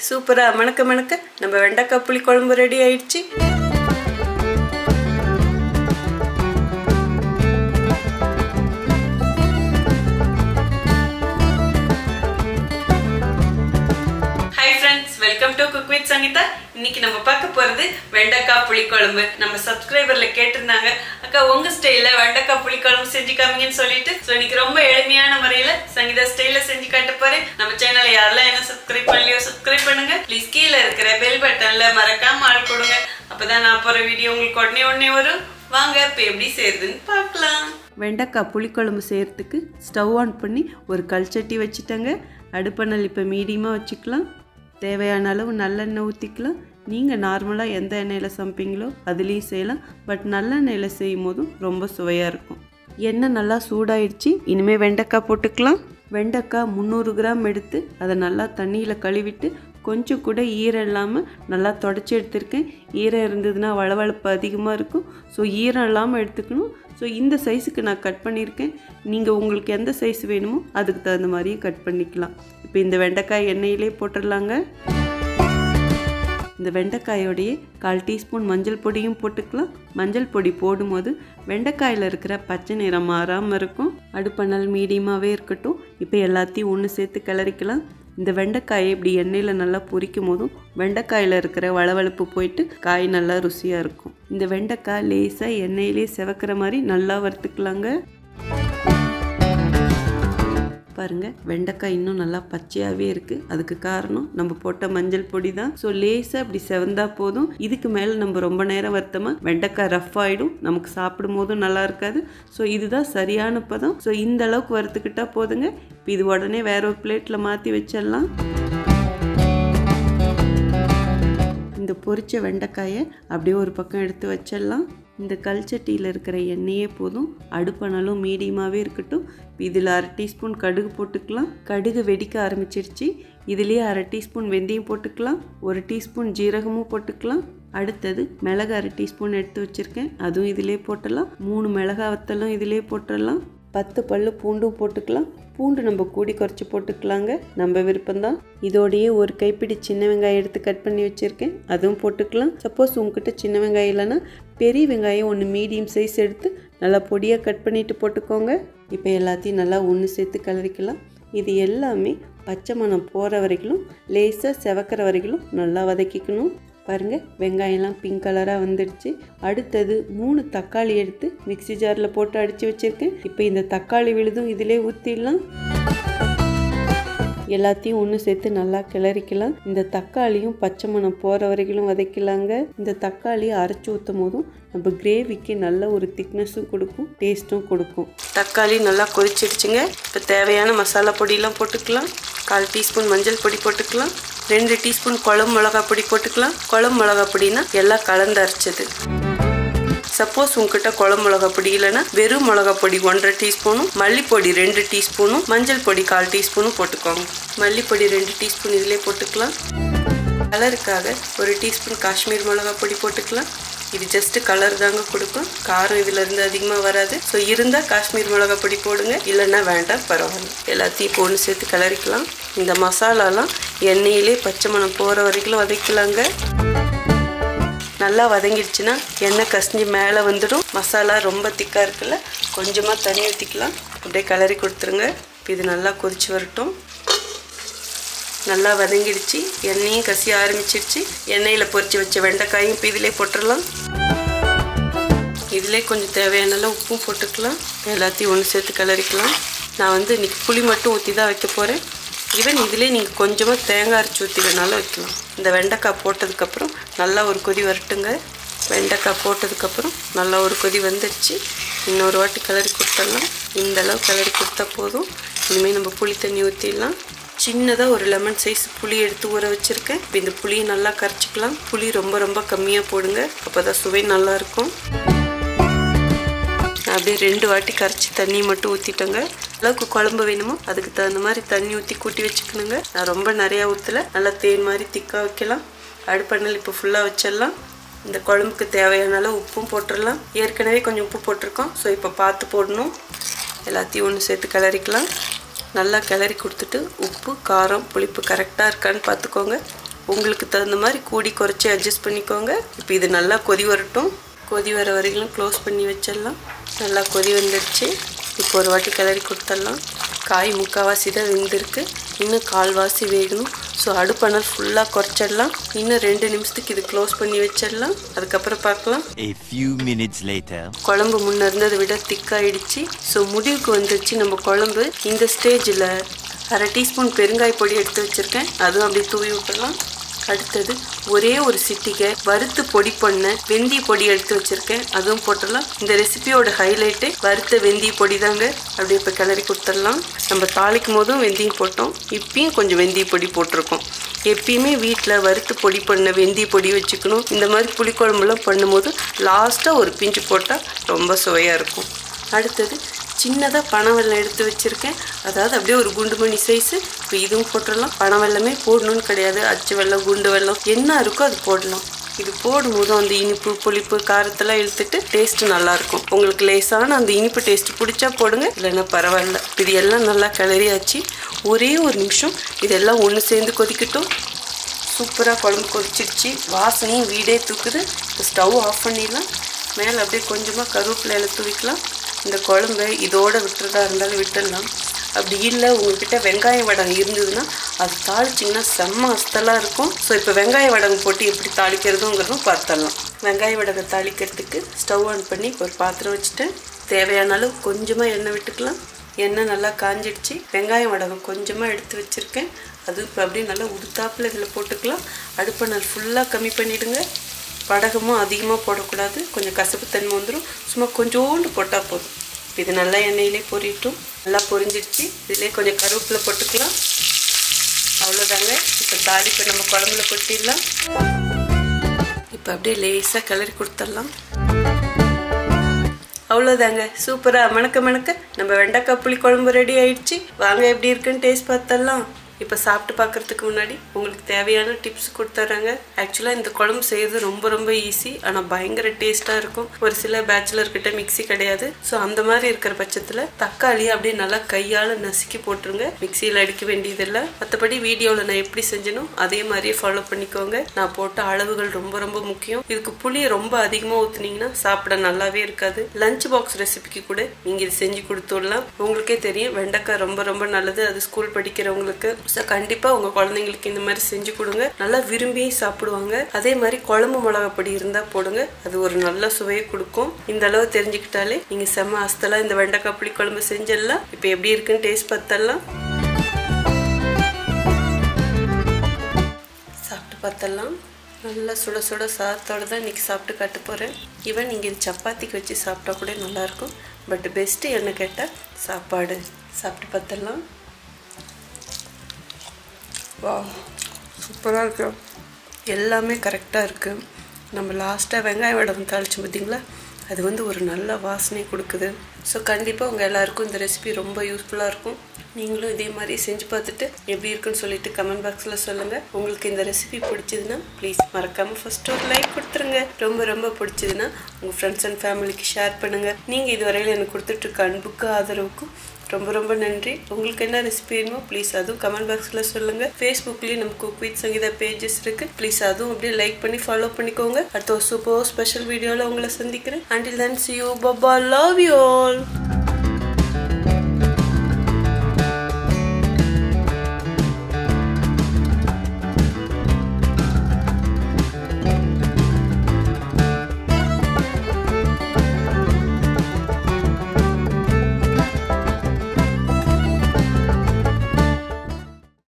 சூப்பராக மணக்க மணக்க நம்ம வெண்டைக்காய் புளி குழம்பு ரெடி ஆயிடுச்சு hi friends welcome to cook with Sangeetha இன்னைக்கு நம்ம பார்க்க போறது வெண்டைக்காய் புளிக்குழம்பு நம்ம சப்ஸ்கிரைபர்ல கேட்டிருந்தாங்க அக்கா உங்க ஸ்டைல்ல வெண்டைக்காய் புளிக்குழம்பு செஞ்சு காமிங்கன்னு சொல்லிட்டு ஸோ இன்னைக்கு ரொம்ப எளிமையான முறையில சங்கீதா ஸ்டைல்ல செஞ்சு காட்ட போறேன் நம்ம சேனலை யாரெல்லாம் என்ன சப்ஸ்கிரைப் பண்ணலையோ சப்ஸ்கிரைப் பண்ணுங்க ப்ளீஸ் கீழே இருக்கிற பெல் பட்டன்ல மறக்காம ஆள் கொடுங்க அப்பதான் நான் போற வீடியோ உங்களுக்கு உடனே உடனே வரும் வாங்க இப்போ எப்படி செய்யறதுன்னு பார்க்கலாம் வெண்டைக்காய் புளிக்குழம்பு செய்யறதுக்கு ஸ்டவ் ஆன் பண்ணி ஒரு கல்சட்டி வச்சுட்டேங்க அடுப்பணல் இப்போ மீடியமாக வச்சுக்கலாம் தேவையான அளவு நல்லெண்ணெய் ஊற்றிக்கலாம் நீங்கள் நார்மலாக எந்த எண்ணெயில் சமைப்பீங்களோ அதுலேயும் செய்யலாம் பட் நல்லெண்ணெயில் செய்யும் போதும் ரொம்ப சுவையாக இருக்கும் எண்ணெய் நல்லா சூடாயிடுச்சு இனிமேல் வெண்டைக்காய் போட்டுக்கலாம் வெண்டைக்காய் முந்நூறு கிராம் எடுத்து அதை நல்லா தண்ணியில் கழுவிட்டு கொஞ்சம் கூட ஈரம் இல்லாமல் நல்லா தொடச்சி எடுத்திருக்கேன் ஈரம் இருந்ததுன்னா வளவளப்பு அதிகமாக இருக்கும் ஸோ ஈரம் இல்லாமல் எடுத்துக்கணும் ஸோ இந்த சைஸுக்கு நான் கட் பண்ணியிருக்கேன் நீங்கள் உங்களுக்கு எந்த சைஸ் வேணுமோ அதுக்கு தகுந்த மாதிரியே கட் பண்ணிக்கலாம் இப்போ இந்த வெண்டைக்காய் எண்ணெயிலே போட்டுடலாங்க இந்த வெண்டைக்காயோடையே கால் டீஸ்பூன் மஞ்சள் பொடியும் போட்டுக்கலாம் மஞ்சள் பொடி போடும்போது வெண்டைக்காயில் இருக்கிற பச்சை நிறம் மாறாமல் இருக்கும் அடுப்பணல் மீடியமாகவே இருக்கட்டும் இப்போ எல்லாத்தையும் ஒன்று சேர்த்து கிளறிக்கலாம் இந்த வெண்டைக்காயை இப்படி எண்ணெயில் நல்லா பொரிக்கும் போதும் வெண்டைக்காயில் இருக்கிற வளவளப்பு போயிட்டு காய் நல்லா ருசியாக இருக்கும் இந்த வெண்டைக்காய் லேசாக எண்ணெயிலே செவக்கிற மாதிரி நல்லா வறுத்துக்கலாங்க பாருங்க வெண்டைக்காய் இன்னும் நல்லா பச்சையாகவே இருக்குது அதுக்கு காரணம் நம்ம போட்ட மஞ்சள் பொடி தான் ஸோ லேசாக இப்படி செவந்தா போதும் இதுக்கு மேலே நம்ம ரொம்ப நேரம் வறுத்தோமா வெண்டைக்காய் ரஃப் ஆகிடும் நமக்கு சாப்பிடும் போதும் நல்லா இருக்காது ஸோ இதுதான் சரியான பதம் ஸோ இந்த அளவுக்கு வறுத்துக்கிட்டா போதுங்க இப்போ இது உடனே வேற ஒரு பிளேட்டில் மாற்றி வச்சிடலாம் இந்த பொரிச்ச வெண்டைக்காயை அப்படியே ஒரு பக்கம் எடுத்து வச்சிடலாம் இந்த கல்ச்சட்டியில் இருக்கிற எண்ணெயே போதும் அடுப்பணலும் மீடியமாகவே இருக்கட்டும் இதில் அரை டீஸ்பூன் கடுகு போட்டுக்கலாம் கடுகு வெடிக்க ஆரம்பிச்சிருச்சு இதுலேயே அரை டீஸ்பூன் வெந்தயம் போட்டுக்கலாம் ஒரு டீஸ்பூன் ஜீரகமும் போட்டுக்கலாம் அடுத்தது மிளகு அரை டீஸ்பூன் எடுத்து வச்சுருக்கேன் அதுவும் இதிலே போட்டுடலாம் மூணு மிளகா வத்தலும் இதிலே போட்டுடலாம் பத்து பல்லு பூண்டும் போட்டுக்கலாம் பூண்டு நம்ம கூடி குறைச்சி போட்டுக்கலாங்க நம்ம விருப்பம்தான் இதோடையே ஒரு கைப்பிடி சின்ன வெங்காயம் எடுத்து கட் பண்ணி வச்சுருக்கேன் அதுவும் போட்டுக்கலாம் சப்போஸ் உங்ககிட்ட சின்ன வெங்காயம் இல்லைன்னா பெரிய வெங்காயம் ஒன்று மீடியம் சைஸ் எடுத்து நல்லா பொடியாக கட் பண்ணிவிட்டு போட்டுக்கோங்க இப்போ எல்லாத்தையும் நல்லா ஒன்று சேர்த்து கலரிக்கலாம் இது எல்லாமே பச்சை மணம் போகிற வரைக்கும் லேசாக செவக்கிற வரைக்கும் நல்லா வதக்கிக்கணும் பாருங்கள் வெங்காயம்லாம் பிங்க் கலராக வந்துடுச்சு அடுத்தது மூணு தக்காளி எடுத்து மிக்சி ஜாரில் போட்டு அடித்து வச்சுருக்கேன் இப்போ இந்த தக்காளி விழுதும் இதிலே ஊற்றிடலாம் எல்லாத்தையும் ஒன்று சேர்த்து நல்லா கிளறிக்கலாம் இந்த தக்காளியும் பச்சை மணம் போகிற வரைக்கும் வதக்கலாங்க இந்த தக்காளி அரைச்சி ஊற்றும் போதும் நம்ம கிரேவிக்கு நல்ல ஒரு திக்னஸும் கொடுக்கும் டேஸ்ட்டும் கொடுக்கும் தக்காளி நல்லா கொதிச்சிடுச்சுங்க இப்போ தேவையான மசாலா பொடியெலாம் போட்டுக்கலாம் கால் டீஸ்பூன் மஞ்சள் பொடி போட்டுக்கலாம் ரெண்டு டீஸ்பூன் குழம்பு மிளகா பொடி போட்டுக்கலாம் குழம்பு மிளகா பொடினா எல்லாம் கலந்து அரைச்சது சப்போஸ் உங்ககிட்ட குழம்பு மிளகா பொடி இல்லைன்னா வெறும் மிளகா பொடி ஒன்றரை டீஸ்பூனும் மல்லிப்பொடி ரெண்டு டீஸ்பூனும் மஞ்சள் பொடி கால் டீஸ்பூனும் போட்டுக்கோங்க மல்லிப்பொடி ரெண்டு டீஸ்பூன் இதிலே போட்டுக்கலாம் கலருக்காக ஒரு டீஸ்பூன் காஷ்மீர் மிளகா பொடி போட்டுக்கலாம் இது ஜஸ்ட் கலர் தாங்க கொடுக்கும் காரம் இதுல இருந்து அதிகமாக வராது ஸோ இருந்தால் காஷ்மீர் மிளகா பொடி போடுங்க இல்லைன்னா வேண்டாம் பரவாயில்ல எல்லாத்தையும் இப்போ ஒன்று சேர்த்து கிளறிக்கலாம் இந்த மசாலாலாம் எண்ணெயிலே பச்சை மணம் போகிற வரைக்கும் வதக்கலாங்க நல்லா வதங்கிடுச்சுன்னா எண்ணெய் கசிஞ்சு மேலே வந்துடும் மசாலா ரொம்ப திக்காக இருக்குல்ல கொஞ்சமாக தண்ணி ஊற்றிக்கலாம் அப்படியே கிளறி கொடுத்துருங்க இப்போ இது நல்லா கொதிச்சு வரட்டும் நல்லா வதங்கிடுச்சு எண்ணெயும் கசிய ஆரம்பிச்சிருச்சு எண்ணெயில் பொரிச்சு வச்ச வெண்டைக்காயும் இப்போ இதிலே போட்டுடலாம் இதிலே கொஞ்சம் தேவையான அளவு உப்பும் போட்டுக்கலாம் எல்லாத்தையும் ஒன்று சேர்த்து கிளறிக்கலாம் நான் வந்து இன்னைக்கு புளி மட்டும் ஊற்றி தான் வைக்க போகிறேன் ஈவன் இதிலே நீங்கள் கொஞ்சமாக தேங்காய் அரைச்சி ஊற்றி வேணாலும் வைக்கலாம் இந்த வெண்டைக்காய் போட்டதுக்கப்புறம் நல்லா ஒரு கொதி வரட்டுங்க வெண்டைக்காய் போட்டதுக்கப்புறம் நல்லா ஒரு கொதி வந்துடுச்சு இன்னொரு வாட்டி கிளறி கொடுத்துடலாம் இந்த அளவு கிளறி கொடுத்தா போதும் இனிமேல் நம்ம புளி தண்ணி ஊற்றிடலாம் சின்னதாக ஒரு லெமன் சைஸ் புளி எடுத்து ஊற வச்சுருக்கேன் இப்போ இந்த புளியை நல்லா கரைச்சிக்கலாம் புளி ரொம்ப ரொம்ப கம்மியாக போடுங்க அப்போ தான் சுவை நல்லாயிருக்கும் அப்படியே ரெண்டு வாட்டி கரைச்சி தண்ணி மட்டும் ஊற்றிட்டோங்க அளவுக்கு குழம்பு வேணுமோ அதுக்கு தகுந்த மாதிரி தண்ணி ஊற்றி கூட்டி வச்சுக்கணுங்க நான் ரொம்ப நிறையா ஊற்றல நல்லா தேன் மாதிரி திக்காக வைக்கலாம் அடுப்பண்ணல் இப்போ ஃபுல்லாக வச்சிடலாம் இந்த குழம்புக்கு தேவையான அளவு உப்பும் போட்டுடலாம் ஏற்கனவே கொஞ்சம் உப்பு போட்டிருக்கோம் ஸோ இப்போ பார்த்து போடணும் எல்லாத்தையும் ஒன்று சேர்த்து கிளறிக்கலாம் நல்லா கிளறி கொடுத்துட்டு உப்பு காரம் புளிப்பு கரெக்டாக இருக்கான்னு பார்த்துக்கோங்க உங்களுக்கு தகுந்த மாதிரி கூடி குறைச்சி அட்ஜஸ்ட் பண்ணிக்கோங்க இப்போ இது நல்லா கொதி வரட்டும் கொதி வர வரைக்கும் க்ளோஸ் பண்ணி வச்சிடலாம் நல்லா கொதி வந்துடுச்சு இப்போ ஒரு வாட்டி கிளறி கொடுத்துடலாம் காய் முக்கால்வாசி தான் வெந்திருக்கு இன்னும் கால்வாசி வேகணும் ஸோ அடுப்பணல் ஃபுல்லாக குறைச்சிடலாம் இன்னும் ரெண்டு நிமிஷத்துக்கு இது க்ளோஸ் பண்ணி வச்சிடலாம் அதுக்கப்புறம் பார்க்கலாம் A few minutes later. குழம்பு முன்ன இருந்ததை விட திக்காயிடுச்சு ஸோ முடிவுக்கு வந்துருச்சு நம்ம குழம்பு இந்த ஸ்டேஜில் அரை டீஸ்பூன் பெருங்காய பொடி எடுத்து வச்சுருக்கேன் அதுவும் அப்படியே தூவி விட்டுறலாம் அடுத்தது ஒரே ஒரு சிட்டிகை வறுத்து பொடி பண்ண வெந்தய பொடி எடுத்து வச்சிருக்கேன் அதுவும் போட்டுடலாம் இந்த ரெசிபியோட ஹைலைட்டு வறுத்த வெந்தய பொடி தாங்க அப்படியே இப்போ கிளறி கொடுத்துடலாம் நம்ம தாளிக்கும் போதும் வெந்தயம் போட்டோம் இப்பயும் கொஞ்சம் வெந்தய பொடி போட்டிருக்கோம் எப்பயுமே வீட்டில் வறுத்து பொடி பண்ண வெந்தய பொடி வச்சுக்கணும் இந்த மாதிரி புளிக்குழம்புலாம் பண்ணும்போது லாஸ்ட்டாக ஒரு பிஞ்சு போட்டால் ரொம்ப சுவையாக இருக்கும் அடுத்தது சின்னதாக பனவெல்லம் எடுத்து வச்சுருக்கேன் அதாவது அப்படியே ஒரு குண்டு மணி சைஸு இப்போ இதுவும் போட்டுடலாம் பனவெல்லமே போடணும்னு கிடையாது அச்சு வெல்லம் குண்டு வெல்லம் என்ன இருக்கோ அது போடலாம் இது போடும்போது அந்த இனிப்பு புளிப்பு காரத்தெல்லாம் இழுத்துட்டு டேஸ்ட் நல்லா இருக்கும் உங்களுக்கு லேசான அந்த இனிப்பு டேஸ்ட் பிடிச்சா போடுங்க இல்லைன்னா பரவாயில்ல இது எல்லாம் நல்லா கிளறியாச்சு ஒரே ஒரு நிமிஷம் இதெல்லாம் ஒன்று சேர்ந்து கொதிக்கட்டும் சூப்பராக குழம்பு கொதிச்சிருச்சு வாசனையும் வீடே தூக்குது இப்போ ஸ்டவ் ஆஃப் பண்ணிடலாம் மேலே அப்படியே கொஞ்சமாக கருவேப்பிலையில தூவிக்கலாம் இந்த குழம்பை இதோட விட்டுறதா இருந்தாலும் விட்டுடலாம் அப்படி இல்லை உங்ககிட்ட வெங்காய வடகம் இருந்ததுன்னா அது தாளிச்சிங்கன்னா செம்ம அஸ்தலாக இருக்கும் ஸோ இப்போ வெங்காய வடகம் போட்டு எப்படி தாளிக்கிறதுங்கிறதும் பார்த்துடலாம் வெங்காய வடகம் தாளிக்கிறதுக்கு ஸ்டவ் ஆன் பண்ணி ஒரு பாத்திரம் வச்சுட்டேன் தேவையான அளவு கொஞ்சமாக எண்ணெய் விட்டுக்கலாம் எண்ணெய் நல்லா காஞ்சிடுச்சு வெங்காயம் வடகம் கொஞ்சமாக எடுத்து வச்சுருக்கேன் அது இப்போ அப்படியே நல்லா உடுத்தாப்பில் இதில் போட்டுக்கலாம் அடுப்பை நான் ஃபுல்லாக கம்மி பண்ணிவிடுங்க வடகமும் அதிகமாக போடக்கூடாது கொஞ்சம் கசப்பு தன்மை வந்துடும் சும்மா கொஞ்சோண்டு போட்டால் போதும் இப்போ இது நல்லா எண்ணெயிலே பொரிட்டும் நல்லா பொரிஞ்சிடுச்சு இதிலே கொஞ்சம் கருவேப்பிலை போட்டுக்கலாம் அவ்வளோதாங்க இப்போ தாளிப்பை நம்ம குழம்புல கொட்டிடலாம் இப்போ அப்படியே லேசாக கிளறி கொடுத்துடலாம் அவ்வளோதாங்க சூப்பராக மணக்க மணக்க நம்ம வெண்டைக்காய் புளி குழம்பு ரெடி ஆயிடுச்சு வாங்க எப்படி இருக்குன்னு டேஸ்ட் பார்த்தரலாம் இப்போ சாப்பிட்டு பார்க்கறதுக்கு முன்னாடி உங்களுக்கு தேவையான டிப்ஸ் கொடுத்துட்றாங்க ஆக்சுவலாக இந்த குழம்பு செய்யறது ரொம்ப ரொம்ப ஈஸி ஆனால் பயங்கர டேஸ்ட்டாக இருக்கும் ஒரு சில பேச்சுலர் கிட்ட மிக்ஸி கிடையாது ஸோ அந்த மாதிரி இருக்கிற பட்சத்தில் தக்காளி அப்படியே நல்லா கையால் நசுக்கி போட்டுருங்க மிக்சியில் அடிக்க வேண்டியதில்லை மற்றபடி வீடியோவில் நான் எப்படி செஞ்சனோ அதே மாதிரியே ஃபாலோ பண்ணிக்கோங்க நான் போட்ட அளவுகள் ரொம்ப ரொம்ப முக்கியம் இதுக்கு புளியை ரொம்ப அதிகமாக ஊற்றுனீங்கன்னா சாப்பிட நல்லாவே இருக்காது லஞ்ச் பாக்ஸ் ரெசிபிக்கு கூட நீங்கள் இது செஞ்சு கொடுத்துடலாம் உங்களுக்கே தெரியும் வெண்டைக்காய் ரொம்ப ரொம்ப நல்லது அது ஸ்கூல் படிக்கிறவங்களுக்கு ஸோ கண்டிப்பாக உங்கள் குழந்தைங்களுக்கு இந்த மாதிரி செஞ்சு கொடுங்க நல்லா விரும்பி சாப்பிடுவாங்க அதே மாதிரி குழம்பு மிளகாப்பொடி இருந்தால் போடுங்க அது ஒரு நல்ல சுவையை கொடுக்கும் இந்த அளவு தெரிஞ்சுக்கிட்டாலே நீங்கள் செம்ம அஸ்தலாக இந்த வெண்டைக்காய் புளி குழம்பு செஞ்சிடலாம் இப்போ எப்படி இருக்குன்னு டேஸ்ட் பார்த்தரலாம் சாப்பிட்டு பார்த்தரலாம் நல்லா சுட சுட சாதத்தோடு தான் இன்றைக்கி சாப்பிட்டு காட்ட போகிறேன் ஈவன் நீங்கள் இது சப்பாத்திக்கு வச்சு சாப்பிட்டா கூட நல்லாயிருக்கும் பட் பெஸ்ட்டு என்ன கேட்டால் சாப்பாடு சாப்பிட்டு பார்த்தரலாம் வா சூப்பராக இருக்கு எல்லாமே கரெக்டாக இருக்குது நம்ம லாஸ்ட்டாக வெங்காய வடம் தாளிச்சோம் பார்த்தீங்களா அது வந்து ஒரு நல்ல வாசனை கொடுக்குது ஸோ கண்டிப்பாக உங்கள் எல்லாருக்கும் இந்த ரெசிபி ரொம்ப யூஸ்ஃபுல்லாக இருக்கும் நீங்களும் இதே மாதிரி செஞ்சு பார்த்துட்டு எப்படி இருக்குன்னு சொல்லிட்டு கமெண்ட் பாக்ஸில் சொல்லுங்கள் உங்களுக்கு இந்த ரெசிபி பிடிச்சதுன்னா ப்ளீஸ் மறக்காமல் ஃபஸ்ட்டு ஒரு லைக் கொடுத்துருங்க ரொம்ப ரொம்ப பிடிச்சதுன்னா உங்கள் ஃப்ரெண்ட்ஸ் அண்ட் ஃபேமிலிக்கு ஷேர் பண்ணுங்கள் நீங்கள் இதுவரையில் எனக்கு கொடுத்துட்ருக்க அன்புக்கு ஆதரவுக்கும் ரொம்ப ரொம்ப நன்றி உங்களுக்கு என்ன ரெசிபி வேணுமோ ப்ளீஸ் அதுவும் கமெண்ட் பாக்ஸில் சொல்லுங்கள் ஃபேஸ்புக்லேயும் நம்ம குக் வித் சங்கீதா பேஜஸ் இருக்குது ப்ளீஸ் அதுவும் அப்படியே லைக் பண்ணி ஃபாலோ பண்ணிக்கோங்க அடுத்த ஒரு சூப்பர் ஸ்பெஷல் வீடியோவில் உங்களை சந்திக்கிறேன் until then see you bye bye love you all